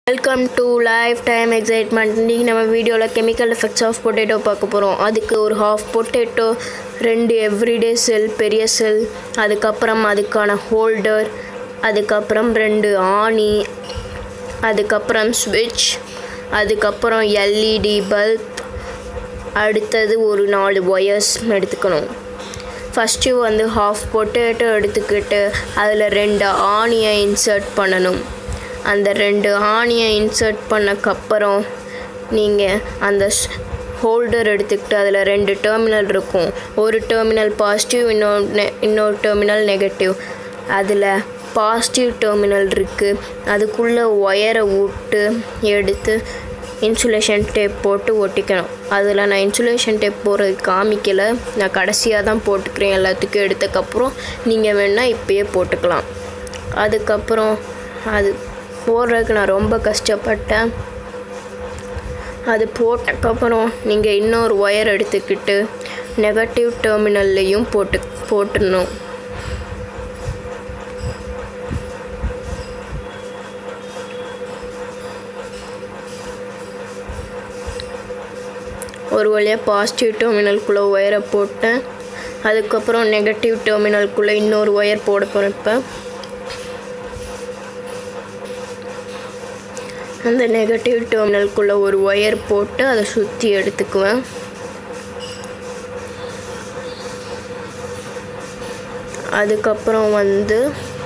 welcome to life time excitement இன்றைக்கி நம்ம வீடியோவில் கெமிக்கல் எஃபெக்ட்ஸ் ஆஃப் பொட்டேட்டோ பார்க்க போகிறோம் அதுக்கு ஒரு ஹாஃப் பொட்டேட்டோ ரெண்டு எவ்ரிடே செல் பெரிய செல் அதுக்கப்புறம் அதுக்கான ஹோல்டர் அதுக்கப்புறம் ரெண்டு ஆணி அதுக்கப்புறம் ஸ்விட்ச் அதுக்கப்புறம் எல்இடி பல்ப் அடுத்தது ஒரு நாலு ஒயர்ஸ் எடுத்துக்கணும் ஃபஸ்ட்டு வந்து ஹாஃப் பொட்டேட்டோ எடுத்துக்கிட்டு அதில் ரெண்டு ஆணியை இன்சர்ட் பண்ணணும் அந்த ரெண்டு ஆணியை இன்சர்ட் பண்ணக்கப்புறம் நீங்கள் அந்த ஹோல்டர் எடுத்துக்கிட்டு அதில் ரெண்டு டெர்மினல் இருக்கும் ஒரு டெர்மினல் பாசிட்டிவ் இன்னொன்று இன்னொரு டெர்மினல் நெகட்டிவ் அதில் பாசிட்டிவ் டெர்மினல் இருக்குது அதுக்குள்ளே ஒயரை விட்டு எடுத்து இன்சுலேஷன் டேப் போட்டு ஒட்டிக்கணும் அதில் நான் இன்சுலேஷன் டேப் போடுறது காமிக்கலை நான் கடைசியாக தான் போட்டுக்கிறேன் எல்லாத்துக்கும் எடுத்தக்கப்புறம் நீங்கள் வேணால் இப்பயே போட்டுக்கலாம் அதுக்கப்புறம் அது போடுறதுக்கு நான் ரொம்ப கஷ்டப்பட்டேன் அது போட்டக்கப்புறம் நீங்கள் இன்னொரு ஒயர் எடுத்துக்கிட்டு நெகட்டிவ் டெர்மினல்லையும் போட்டு போட்டுடணும் ஒரு வழியாக பாசிட்டிவ் டெர்மினல்குள்ளே ஒயரை போட்டேன் அதுக்கப்புறம் நெகட்டிவ் டெர்மினல்குள்ளே இன்னொரு ஒயர் போட போகிறேன் இப்போ அந்த நெகட்டிவ் டெர்மினல்குள்ளே ஒரு ஒயர் போட்டு அதை சுற்றி எடுத்துக்குவேன் அதுக்கப்புறம் வந்து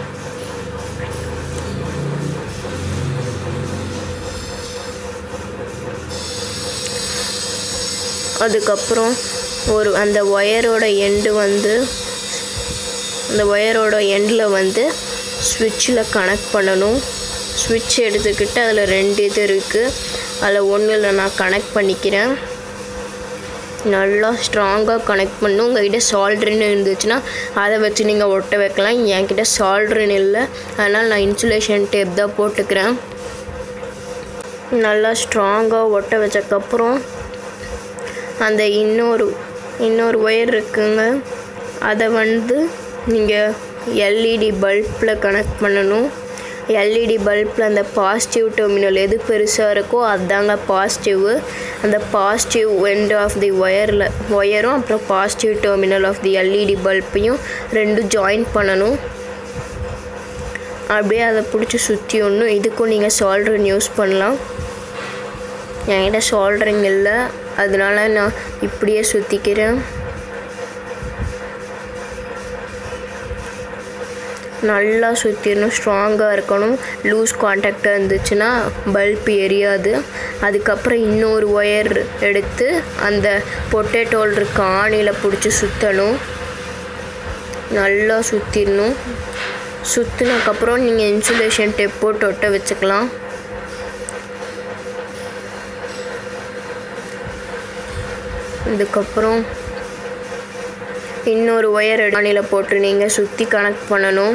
அதுக்கப்புறம் ஒரு அந்த ஒயரோட எண்டு வந்து அந்த ஒயரோட எண்டில் வந்து ஸ்விட்சில் கனெக்ட் பண்ணணும் ஸ்விட்ச் எடுத்துக்கிட்டு அதில் ரெண்டு இது இருக்குது அதில் ஒன்றில் நான் கனெக்ட் பண்ணிக்கிறேன் நல்லா ஸ்ட்ராங்காக கனெக்ட் பண்ணும் உங்கள்கிட்ட சால்ட்ரின் இருந்துச்சுன்னா அதை வச்சு நீங்கள் ஒட்ட வைக்கலாம் என்கிட்ட சால்ட்ரின் இல்லை அதனால் நான் இன்சுலேஷன் டேப் தான் போட்டுக்கிறேன் நல்லா ஸ்ட்ராங்காக ஒட்ட வச்சக்கப்புறம் அந்த இன்னொரு இன்னொரு ஒயர் இருக்குங்க அதை வந்து நீங்கள் எல்இடி பல்பில் கனெக்ட் பண்ணணும் எல்இடி பல்பில் அந்த பாசிட்டிவ் டெர்மினல் எது பெருசாக இருக்கோ அதுதாங்க பாசிட்டிவ் அந்த பாசிட்டிவ் எண்ட் ஆஃப் தி ஒயரில் ஒயரும் அப்புறம் positive terminal of the LED பல்பையும் ரெண்டும் ஜாயின் பண்ணணும் அப்படியே அதை பிடிச்சி சுற்றி ஒன்றும் இதுக்கும் நீங்கள் சால்ட்ரிங் யூஸ் பண்ணலாம் என்கிட்ட சால்ட்ரிங் இல்லை அதனால நான் இப்படியே சுற்றிக்கிறேன் நல்லா சுற்றிடணும் ஸ்ட்ராங்காக இருக்கணும் லூஸ் காண்டாக்டாக இருந்துச்சுன்னா பல்ப் எரியாது அதுக்கப்புறம் இன்னொரு ஒயர் எடுத்து அந்த பொட்டேட்டோல் இருக்க ஆணியில் பிடிச்சி சுற்றணும் நல்லா சுற்றிடணும் சுற்றினதுக்கப்புறம் நீங்கள் இன்சுலேஷன் டேப் போட்டு ஒட்ட வச்சுக்கலாம் இதுக்கப்புறம் இன்னொரு ஒயர் அணியில் போட்டு நீங்கள் சுற்றி கனெக்ட் பண்ணணும்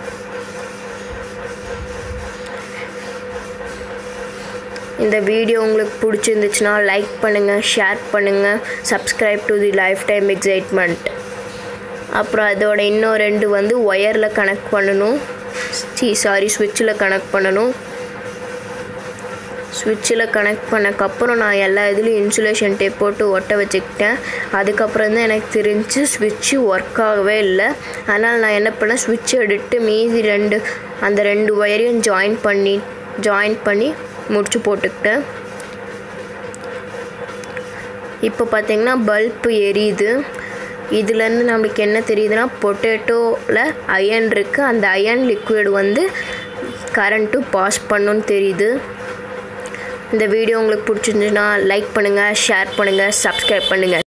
இந்த வீடியோ உங்களுக்கு பிடிச்சிருந்துச்சுன்னா லைக் பண்ணுங்கள் ஷேர் பண்ணுங்கள் subscribe to the life time excitement அப்புறம் அதோட இன்னும் ரெண்டு வந்து ஒயரில் கனெக்ட் பண்ணணும் சி சாரி ஸ்விட்சில் கனெக்ட் பண்ணணும் ஸ்விட்சில் கனெக்ட் பண்ணக்கப்புறம் நான் எல்லா இதுலேயும் இன்சுலேஷன் டேப் போட்டு ஒட்ட வச்சுக்கிட்டேன் அதுக்கப்புறம் தான் எனக்கு தெரிஞ்சு ஸ்விட்சு ஒர்க் ஆகவே இல்லை அதனால் நான் என்ன பண்ணேன் ஸ்விட்ச் எடுத்து மீதி ரெண்டு அந்த ரெண்டு ஒயரையும் ஜாயின் பண்ணி ஜாயின் பண்ணி முடிச்சு போட்டுக்கிட்டேன் இப்போ பார்த்திங்கன்னா பல்ப்பு எரியுது இதுலேருந்து நம்மளுக்கு என்ன தெரியுதுன்னா பொட்டேட்டோவில் அயன் இருக்குது அந்த அயன் லிக்விட் வந்து கரண்ட்டும் பாஸ் பண்ணுன்னு தெரியுது இந்த வீடியோ உங்களுக்கு பிடிச்சிருந்துச்சுன்னா லைக் பண்ணுங்கள் ஷேர் பண்ணுங்கள் சப்ஸ்கிரைப் பண்ணுங்கள்